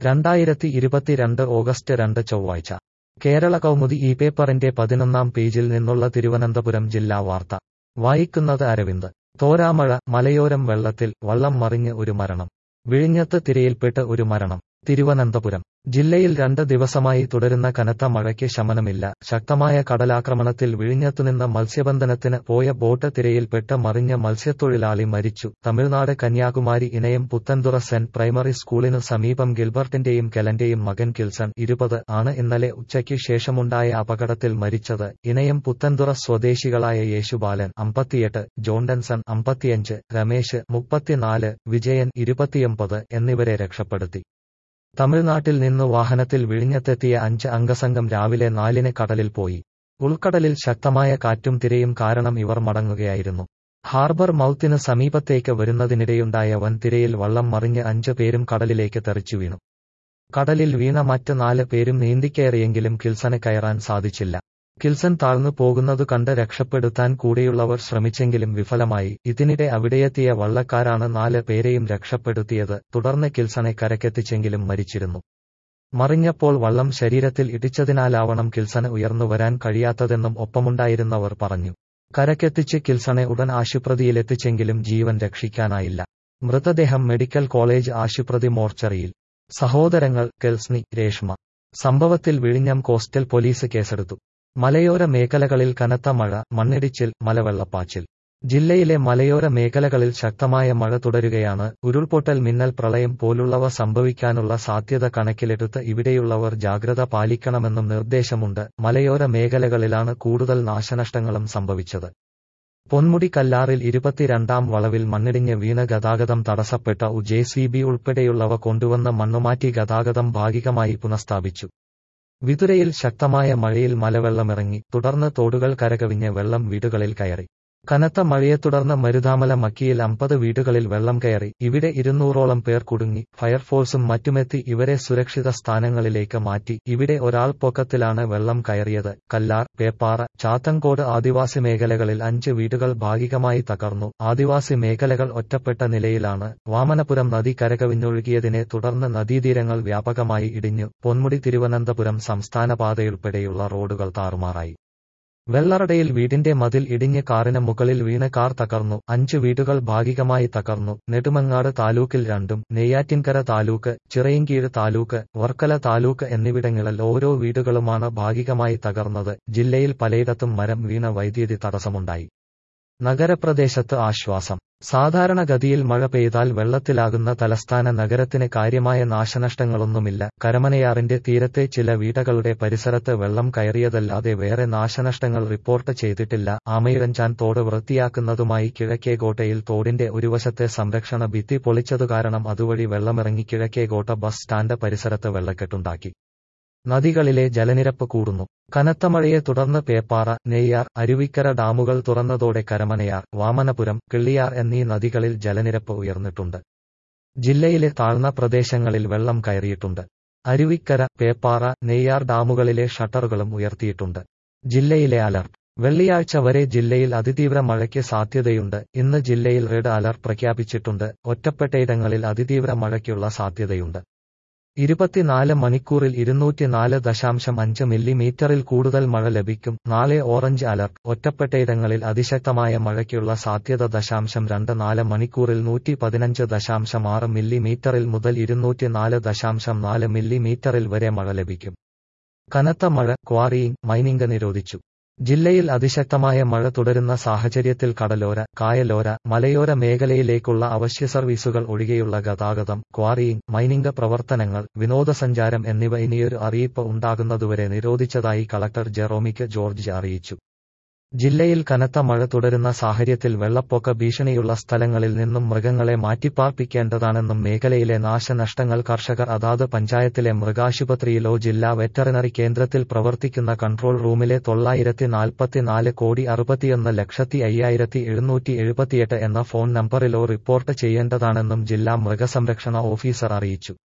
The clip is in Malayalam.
രണ്ടായിരത്തി ഇരുപത്തിരണ്ട് ഓഗസ്റ്റ് രണ്ട് ചൊവ്വാഴ്ച കേരള കൗമുദി ഈ പേപ്പറിന്റെ പതിനൊന്നാം പേജിൽ നിന്നുള്ള തിരുവനന്തപുരം ജില്ലാ വാർത്ത വായിക്കുന്നത് അരവിന്ദ് തോരാമഴ മലയോരം വെള്ളത്തിൽ വള്ളം മറിഞ്ഞ് ഒരു മരണം വിഴിഞ്ഞത്ത് തിരയിൽപ്പെട്ട് ഒരു മരണം തിരുവനന്തപുരം ജില്ലയിൽ രണ്ട് ദിവസമായി തുടരുന്ന കനത്ത മഴയ്ക്ക് ശമനമില്ല ശക്തമായ കടലാക്രമണത്തിൽ വിഴിഞ്ഞത്തുനിന്ന് മത്സ്യബന്ധനത്തിന് പോയ ബോട്ട് തിരയിൽപ്പെട്ട് മറിഞ്ഞ മത്സ്യത്തൊഴിലാളി മരിച്ചു തമിഴ്നാട് കന്യാകുമാരി ഇണയം പുത്തൻതുറ സെന്റ് പ്രൈമറി സ്കൂളിനു സമീപം ഗിൽബർട്ടിന്റെയും കെലന്റെയും മകൻ കിൽസൺ ഇരുപത് ആണ് ഇന്നലെ ഉച്ചയ്ക്ക് ശേഷമുണ്ടായ അപകടത്തിൽ മരിച്ചത് ഇണയം പുത്തൻതുറ സ്വദേശികളായ യേശുബാലൻ അമ്പത്തിയെട്ട് ജോണ്ടൻസൺ അമ്പത്തിയഞ്ച് രമേശ് മുപ്പത്തിനാല് വിജയൻ ഇരുപത്തിയൊമ്പത് എന്നിവരെ രക്ഷപ്പെടുത്തി തമിഴ്നാട്ടിൽ നിന്ന് വാഹനത്തിൽ വിഴിഞ്ഞത്തെത്തിയ അഞ്ച് അംഗസംഘം രാവിലെ നാലിന് കടലിൽ പോയി ഉൾക്കടലിൽ ശക്തമായ കാറ്റും തിരയും കാരണം ഇവർ മടങ്ങുകയായിരുന്നു ഹാർബർ മൌത്തിന് സമീപത്തേക്ക് വരുന്നതിനിടെയുണ്ടായ വൻ തിരയിൽ വള്ളം മറിഞ്ഞ് അഞ്ച് പേരും കടലിലേക്ക് തെറിച്ചു വീണു കടലിൽ വീണ മറ്റ് നാല് പേരും നീന്തിക്കയറിയെങ്കിലും കിൽസന് കയറാൻ സാധിച്ചില്ല കിൽസൺ താഴ്ന്നു പോകുന്നതു കണ്ട് രക്ഷപ്പെടുത്താൻ കൂടെയുള്ളവർ ശ്രമിച്ചെങ്കിലും വിഫലമായി ഇതിനിടെ അവിടെയെത്തിയ വള്ളക്കാരാണ് നാല് പേരെയും രക്ഷപ്പെടുത്തിയത് തുടർന്ന് കിൽസണെ കരക്കെത്തിച്ചെങ്കിലും മരിച്ചിരുന്നു മറിഞ്ഞപ്പോൾ വള്ളം ശരീരത്തിൽ ഇടിച്ചതിനാലാവണം കിൽസന് ഉയർന്നുവരാൻ കഴിയാത്തതെന്നും ഒപ്പമുണ്ടായിരുന്നവർ പറഞ്ഞു കരക്കെത്തിച്ച് കിൽസണെ ഉടൻ ആശുപത്രിയിലെത്തിച്ചെങ്കിലും ജീവൻ രക്ഷിക്കാനായില്ല മൃതദേഹം മെഡിക്കൽ കോളേജ് ആശുപത്രി മോർച്ചറിയിൽ സഹോദരങ്ങൾ കെൽസ്നി രേഷ്മ സംഭവത്തിൽ വിഴിഞ്ഞം കോസ്റ്റൽ പോലീസ് കേസെടുത്തു മലയോര മേഖലകളിൽ കനത്ത മഴ മണ്ണിടിച്ചിൽ മലവെള്ളപ്പാച്ചിൽ ജില്ലയിലെ മലയോര മേഖലകളിൽ ശക്തമായ മഴ തുടരുകയാണ് ഉരുൾപൊട്ടൽ മിന്നൽ പ്രളയം പോലുള്ളവ സംഭവിക്കാനുള്ള സാധ്യത കണക്കിലെടുത്ത് ഇവിടെയുള്ളവർ ജാഗ്രത പാലിക്കണമെന്നും നിർദ്ദേശമുണ്ട് മലയോര മേഖലകളിലാണ് കൂടുതൽ നാശനഷ്ടങ്ങളും സംഭവിച്ചത് പൊന്മുടി കല്ലാറിൽ ഇരുപത്തിരണ്ടാം വളവിൽ മണ്ണിടിഞ്ഞ് വീണ ഗതാഗതം തടസ്സപ്പെട്ട ഉ ജെ സി ബി ഉൾപ്പെടെയുള്ളവ കൊണ്ടുവന്ന് മണ്ണുമാറ്റി ഗതാഗതം ഭാഗികമായി പുനഃസ്ഥാപിച്ചു വിതുരയിൽ ശക്തമായ മഴയിൽ മലവെള്ളമിറങ്ങി തുടർന്ന് തോടുകൾ കരകവിഞ്ഞ് വെള്ളം വീടുകളിൽ കയറി കനത്ത മഴയെ തുടർന്ന് മരുതാമല മക്കിയിൽ അമ്പത് വീടുകളിൽ വെള്ളം കയറി ഇവിടെ ഇരുന്നൂറോളം പേർ കുടുങ്ങി ഫയർഫോഴ്സും മറ്റുമെത്തി ഇവരെ സുരക്ഷിത സ്ഥാനങ്ങളിലേക്ക് മാറ്റി ഇവിടെ ഒരാൾ പൊക്കത്തിലാണ് വെള്ളം കയറിയത് കല്ലാർ പേപ്പാറ ചാത്തങ്കോട് ആദിവാസി മേഖലകളിൽ അഞ്ച് വീടുകൾ ഭാഗികമായി തകർന്നു ആദിവാസി മേഖലകൾ ഒറ്റപ്പെട്ട നിലയിലാണ് വാമനപുരം നദി കരകവിഞ്ഞൊഴുകിയതിനെ തുടർന്ന് നദീതീരങ്ങൾ വ്യാപകമായി ഇടിഞ്ഞു പൊന്മുടി തിരുവനന്തപുരം സംസ്ഥാന പാതയുൾപ്പെടെയുള്ള റോഡുകൾ താറുമാറായി വെള്ളറടയിൽ വീടിന്റെ മതിൽ ഇടിഞ്ഞ് കാറിന് മുകളിൽ വീണ് കാർ തകർന്നു അഞ്ച് വീടുകൾ ഭാഗികമായി തകർന്നു നെടുമങ്ങാട് താലൂക്കിൽ രണ്ടും നെയ്യാറ്റിൻകര താലൂക്ക് ചിറയിൻകീഴ് താലൂക്ക് വർക്കല താലൂക്ക് എന്നിവിടങ്ങളിൽ ഓരോ വീടുകളുമാണ് ഭാഗികമായി തകർന്നത് ജില്ലയിൽ പലയിടത്തും മരം വീണ വൈദ്യുതി തടസ്സമുണ്ടായി നഗരപ്രദേശത്ത് ആശ്വാസം സാധാരണഗതിയിൽ മഴ പെയ്താൽ വെള്ളത്തിലാകുന്ന തലസ്ഥാന നഗരത്തിന് കാര്യമായ നാശനഷ്ടങ്ങളൊന്നുമില്ല കരമനയാറിന്റെ തീരത്തെ ചില വീടുകളുടെ പരിസരത്ത് വെള്ളം കയറിയതല്ലാതെ വേറെ നാശനഷ്ടങ്ങൾ റിപ്പോർട്ട് ചെയ്തിട്ടില്ല ആമയിഴഞ്ചാൻ തോട് വൃത്തിയാക്കുന്നതുമായി കിഴക്കേകോട്ടയിൽ തോടിന്റെ ഒരു വശത്തെ സംരക്ഷണ ഭിത്തി പൊളിച്ചതു കാരണം അതുവഴി വെള്ളമിറങ്ങി കിഴക്കേകോട്ട ബസ് സ്റ്റാൻഡ് പരിസരത്ത് വെള്ളക്കെട്ടുണ്ടാക്കി നദികളിലെ ജലനിരപ്പ് കൂടുന്നു കനത്ത മഴയെ തുടർന്ന് പേപ്പാറ നെയ്യാർ അരുവിക്കര ഡാമുകൾ തുറന്നതോടെ കരമനയാർ വാമനപുരം കിള്ളിയാർ എന്നീ നദികളിൽ ജലനിരപ്പ് ഉയർന്നിട്ടുണ്ട് ജില്ലയിലെ താഴ്ന്ന പ്രദേശങ്ങളിൽ വെള്ളം കയറിയിട്ടുണ്ട് അരുവിക്കര പേപ്പാറ നെയ്യാർ ഡാമുകളിലെ ഷട്ടറുകളും ഉയർത്തിയിട്ടുണ്ട് ജില്ലയിലെ അലർട്ട് വെള്ളിയാഴ്ച വരെ ജില്ലയിൽ അതിതീവ്ര മഴയ്ക്ക് സാധ്യതയുണ്ട് ഇന്ന് ജില്ലയിൽ റെഡ് അലർട്ട് പ്രഖ്യാപിച്ചിട്ടുണ്ട് ഒറ്റപ്പെട്ടയിടങ്ങളിൽ അതിതീവ്ര മഴയ്ക്കുള്ള സാധ്യതയുണ്ട് ഇരുപത്തിനാല് മണിക്കൂറിൽ ഇരുന്നൂറ്റിനാല് ദശാംശം അഞ്ച് മില്ലിമീറ്ററിൽ കൂടുതൽ മഴ ലഭിക്കും നാളെ ഓറഞ്ച് അലർട്ട് ഒറ്റപ്പെട്ടയിടങ്ങളിൽ അതിശക്തമായ മഴയ്ക്കുള്ള സാധ്യത ദശാംശം രണ്ട് നാല് മണിക്കൂറിൽ നൂറ്റി പതിനഞ്ച് ദശാംശം ആറ് മില്ലിമീറ്ററിൽ മുതൽ ഇരുന്നൂറ്റിനാല് ദശാംശം നാല് മില്ലിമീറ്ററിൽ വരെ മഴ ലഭിക്കും കനത്ത മഴ ക്വാറിയിങ് മൈനിംഗ് നിരോധിച്ചു ജില്ലയിൽ അതിശക്തമായ മഴ തുടരുന്ന സാഹചര്യത്തിൽ കടലോര കായലോര മലയോര മേഖലയിലേക്കുള്ള അവശ്യ സർവീസുകൾ ഒഴികെയുള്ള ഗതാഗതം ക്വാറിയിങ് മൈനിംഗ് പ്രവർത്തനങ്ങൾ വിനോദസഞ്ചാരം എന്നിവ ഇനിയൊരു അറിയിപ്പ് ഉണ്ടാകുന്നതുവരെ നിരോധിച്ചതായി കളക്ടർ ജെറോമിക് ജോർജ് അറിയിച്ചു ജില്ലയിൽ കനത്ത മഴ തുടരുന്ന സാഹചര്യത്തിൽ വെള്ളപ്പൊക്ക ഭീഷണിയുള്ള സ്ഥലങ്ങളിൽ നിന്നും മൃഗങ്ങളെ മാറ്റിപ്പാർപ്പിക്കേണ്ടതാണെന്നും മേഖലയിലെ നാശനഷ്ടങ്ങൾ കർഷകർ അതാത് പഞ്ചായത്തിലെ മൃഗാശുപത്രിയിലോ ജില്ലാ വെറ്ററിനറി കേന്ദ്രത്തിൽ പ്രവർത്തിക്കുന്ന കൺട്രോൾ റൂമിലെ തൊള്ളായിരത്തി നാൽപ്പത്തിനാല് കോടി അറുപത്തിയൊന്ന് ലക്ഷത്തി അയ്യായിരത്തി എഴുന്നൂറ്റി എഴുപത്തിയെട്ട് എന്ന ഫോൺ നമ്പറിലോ റിപ്പോർട്ട് ചെയ്യേണ്ടതാണെന്നും ജില്ലാ മൃഗസംരക്ഷണ ഓഫീസർ അറിയിച്ചു